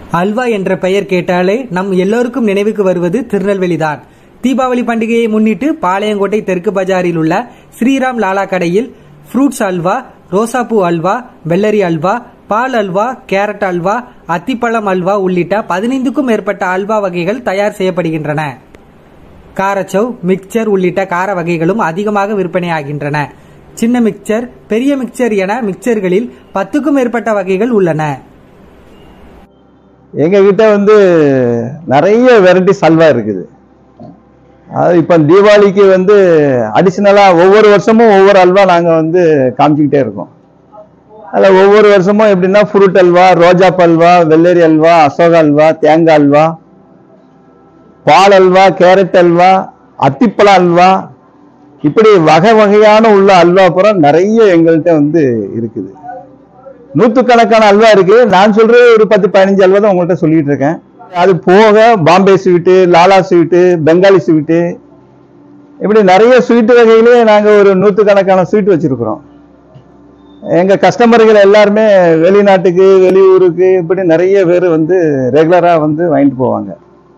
அல்வா என்ற பெயர் கேட்டாலே நம் எல்லோருக்கும் நினைவுக்கு வருவது திருநெல்வேலிதான் தீபாவளி பண்டிகையை முன்னிட்டு பாளையங்கோட்டை தெற்கு பஜாரில் உள்ள ஸ்ரீராம் லாலா கடையில் ஃப்ரூட்ஸ் அல்வா ரோசாப்பூ அல்வா வெள்ளரி அல்வா பால் அல்வா கேரட் அல்வா அத்திப்பழம் அல்வா உள்ளிட்ட பதினைந்துக்கும் மேற்பட்ட அல்வா வகைகள் தயார் செய்யப்படுகின்றன காரச்சவ் மிக்சர் உள்ளிட்ட கார வகைகளும் அதிகமாக விற்பனையாகின்றன சின்ன மிக்சர் பெரிய மிக்சர் என மிக்சர்களில் பத்துக்கும் மேற்பட்ட வகைகள் உள்ளன எங்க கிட்ட வந்து நிறைய வெரைட்டிஸ் அல்வா இருக்குது அது இப்போ தீபாவளிக்கு வந்து அடிஷ்னலாக ஒவ்வொரு வருஷமும் ஒவ்வொரு அல்வா நாங்கள் வந்து காமிச்சிக்கிட்டே இருக்கோம் அதில் ஒவ்வொரு வருஷமும் எப்படின்னா ஃப்ரூட் அல்வா ரோஜாப் அல்வா வெள்ளரி அல்வா அசோகா அல்வா தேங்காய் அல்வா பால் அல்வா கேரட் அல்வா அத்திப்பழ அல்வா இப்படி வகை வகையான உள்ள அல்வா பூரா நிறைய எங்கள்கிட்ட வந்து இருக்குது நூற்றுக்கணக்கான அல்வா இருக்கு நான் சொல்றது ஒரு பத்து பதினஞ்சு அல்வா தான் உங்கள்கிட்ட சொல்லிட்டு இருக்கேன் அது போக Bombay sweet Lala sweet Bengali sweet இப்படி நிறைய ஸ்வீட் வகையிலே நாங்கள் ஒரு நூற்றுக்கணக்கான ஸ்வீட் வச்சிருக்கிறோம் எங்கள் கஸ்டமர்கள் எல்லாருமே வெளிநாட்டுக்கு வெளியூருக்கு இப்படி நிறைய பேர் வந்து ரெகுலராக வந்து வாங்கிட்டு போவாங்க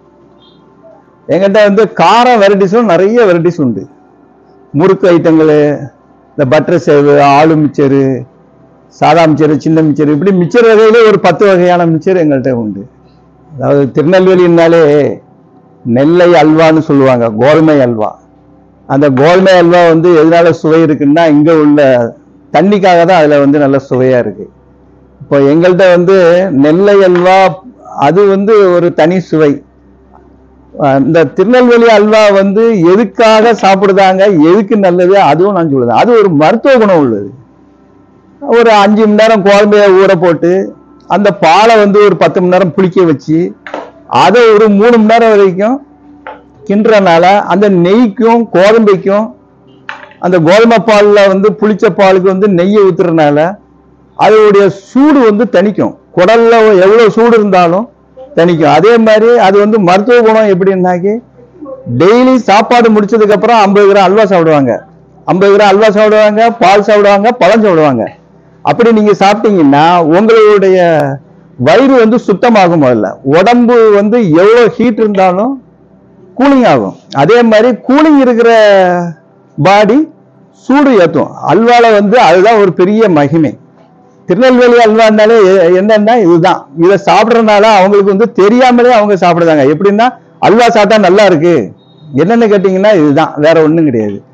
எங்கிட்ட வந்து காரம் வெரைட்டிஸும் நிறைய வெரைட்டிஸ் உண்டு முறுக்கு ஐட்டங்கள் இந்த பட்டர் சேவு ஆலு மிச்சரு சாதா மிச்சர் சின்ன மிச்சர் இப்படி மிச்சர் வகையிலே ஒரு பத்து வகையான மிச்சர் எங்கள்கிட்ட உண்டு அதாவது திருநெல்வேலினாலே நெல்லை அல்வான்னு சொல்லுவாங்க கோல்மை அல்வா அந்த கோல்மை அல்வா வந்து எதனால சுவை இருக்குன்னா இங்கே உள்ள தண்ணிக்காக தான் அதில் வந்து நல்ல சுவையாக இருக்கு இப்போ எங்கள்கிட்ட வந்து நெல்லை அல்வா அது வந்து ஒரு தனி சுவை இந்த திருநெல்வேலி அல்வா வந்து எதுக்காக சாப்பிடுதாங்க எதுக்கு நல்லது அதுவும் நான் சொல்லுவேன் அது ஒரு மருத்துவ குணம் உள்ளது ஒரு அஞ்சு மணி நேரம் குழம்பைய ஊற போட்டு அந்த பாலை வந்து ஒரு பத்து மணி நேரம் புளிக்க வச்சு அதை ஒரு மூணு மணி நேரம் வரைக்கும் கிண்டுறனால அந்த நெய்க்கும் கோதம்பைக்கும் அந்த கோதுமை பாலில் வந்து புளிச்ச பாலுக்கு வந்து நெய்யை ஊத்துறதுனால அதோடைய சூடு வந்து தணிக்கும் குடல்ல எவ்வளவு சூடு இருந்தாலும் தணிக்கும் அதே மாதிரி அது வந்து மருத்துவ குணம் எப்படின்னாக்கி டெய்லி சாப்பாடு முடிச்சதுக்கு அப்புறம் ஐம்பது கிராம் அல்வா சாப்பிடுவாங்க ஐம்பது கிராம் அல்வா சாப்பிடுவாங்க பால் சாப்பிடுவாங்க பழம் சாப்பிடுவாங்க அப்படி நீங்க சாப்பிட்டீங்கன்னா உங்களுடைய வயிறு வந்து சுத்தமாகும் முதல்ல உடம்பு வந்து எவ்வளவு ஹீட் இருந்தாலும் கூலிங் ஆகும் அதே மாதிரி கூலிங் இருக்கிற பாடி சூடு ஏற்றும் அல்வால வந்து அதுதான் ஒரு பெரிய மகிமை திருநெல்வேலி அல்வானாலே எ- என்னன்னா இதுதான் இதை சாப்பிட்றதுனால அவங்களுக்கு வந்து தெரியாமலே அவங்க சாப்பிடுறாங்க எப்படின்னா அல்வா சாப்பிட்டா நல்லா இருக்கு என்னன்னு கேட்டிங்கன்னா இதுதான் வேற ஒண்ணும் கிடையாது